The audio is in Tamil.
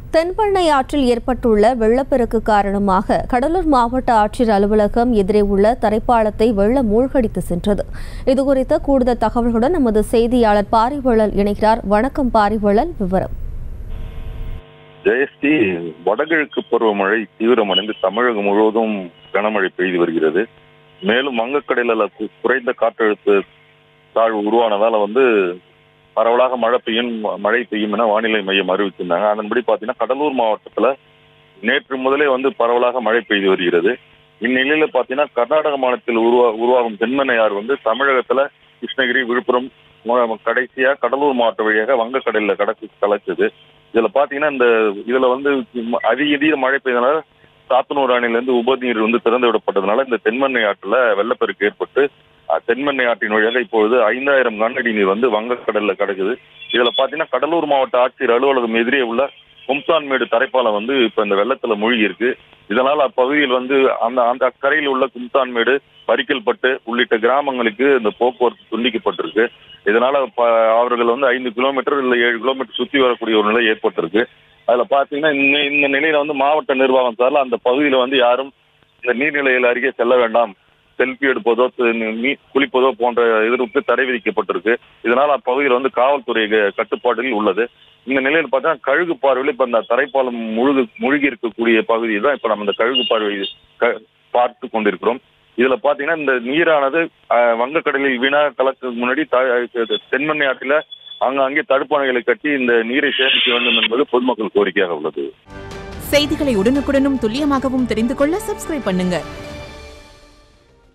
தென்பெண்ணை ஆற்றில் ஏற்பட்டுள்ள வெள்ளப்பெருக்கு காரணமாக கடலூர் மாவட்ட ஆட்சியர் அலுவலகம் எதிரே உள்ள தரைப்பாலத்தை வெள்ளம் மூழ்கடித்து சென்றது இதுகுறித்த கூடுதல் தகவல்களுடன் நமது செய்தியாளர் பாரிவளல் இணைகிறார் வணக்கம் பாரிவளல் விவரம் ஜெயஸ்ரீ வடகிழக்கு பருவமழை தீவிரமடைந்து தமிழகம் முழுவதும் கனமழை பெய்து வருகிறது மேலும் வங்கக்கடலில் கு- குறைந்த காற்றழுத்த தாழ்வு உருவானதால வந்து பரவலாக மழை பெய்யும் மழை பெய்யும் என வானிலை மையம் அறிவிச்சிருந்தாங்க அதன்படி பார்த்தீங்கன்னா கடலூர் மாவட்டத்துல நேற்று முதலே வந்து பரவலாக மழை பெய்து வருகிறது இந்நிலையில பார்த்தீங்கன்னா கர்நாடக மாநிலத்தில் உருவா உருவாகும் தென்மனையார் வந்து தமிழகத்துல கிருஷ்ணகிரி விழுப்புரம் ம- கடைசியா கடலூர் மாவட்டம் வழியாக வங்கக்கடலில் கடக்கு கலக்குது இதுல பாத்தீங்கன்னா இந்த இதுல வந்து ம- அதிக அதிக மழை பெய்தனால சாத்தனூர் அணையில இருந்து உபநீர் வந்து திறந்து விடப்பட்டதுனால இந்த தென்மண்ணை ஆற்றுல வெள்ளப்பெருக்கு ஏற்பட்டு அஹ், தென்மண்ணை ஆற்றின் வழியாக இப்பொழுது ஐந்தாயிரம் கனஅடி நீர் வந்து வங்கக்கடல்ல கிடக்குது இதுல பாத்தீங்கன்னா கடலூர் மாவட்ட ஆட்சியர் அலுவலகம் எதிரே உள்ள கும்சான்மேடு தரைப்பாலம் வந்து இப்ப இந்த வெள்ளத்துல மூழ்கி இருக்கு இதனால் அப்பகுதியில் வந்து அந்த அந்த அக்கரையில் உள்ள கும்சான்மேடு பரிக்கல்பட்டு உள்ளிட்ட கிராமங்களுக்கு இந்த போக்குவரத்து துண்டிக்கப்பட்டிருக்கு இதனால ப- அவர்கள் வந்து ஐந்து கிலோமீட்டர் இல்ல ஏழு கிலோமீட்டர் சுத்தி வரக்கூடிய ஒரு நிலை ஏற்பட்டிருக்கு அதுல பாத்தீங்கன்னா இந்த இந்த நிலையில வந்து மாவட்ட நிர்வாகம் சார்ல அந்த பகுதியில வந்து யாரும் இந்த நீர்நிலைகள் அருகே செல்ல வேண்டாம் செல்ஃபி எடுப்பதோ து- நீ குளிப்பதோ போன்ற இதற்கு தடை விதிக்கப்பட்டிருக்கு இதனால் அப்பகுதியில் வந்து காவல்துறை க- கட்டுப்பாட்டில் உள்ளது இந்த நிலையில் பார்த்தா கழுகு பார்வையில் இப்ப இந்த தரைப்பாலம் முழுகு மூழ்கி இருக்கக்கூடிய பகுதி தான் இப்ப நம்ம இந்த கழுகு பார்வை க- பார்த்து கொண்டிருக்கிறோம் இதுல பாத்தீங்கன்னா இந்த நீரானது அஹ், வங்கக்கடலில் வீணாக கலக்கிறதுக்கு முன்னாடி த- தென்மண்ணை ஆற்றில அங்கங்கே தடுப்பணைகளை கட்டி இந்த நீரை சேமிக்க வேண்டும் என்பது பொதுமக்கள் கோரிக்கையாக உள்ளது செய்திகளை உடனுக்குடனும் துல்லியமாகவும் தெரிந்து கொள்ள சப்ஸ்கிரைப் பண்ணுங்க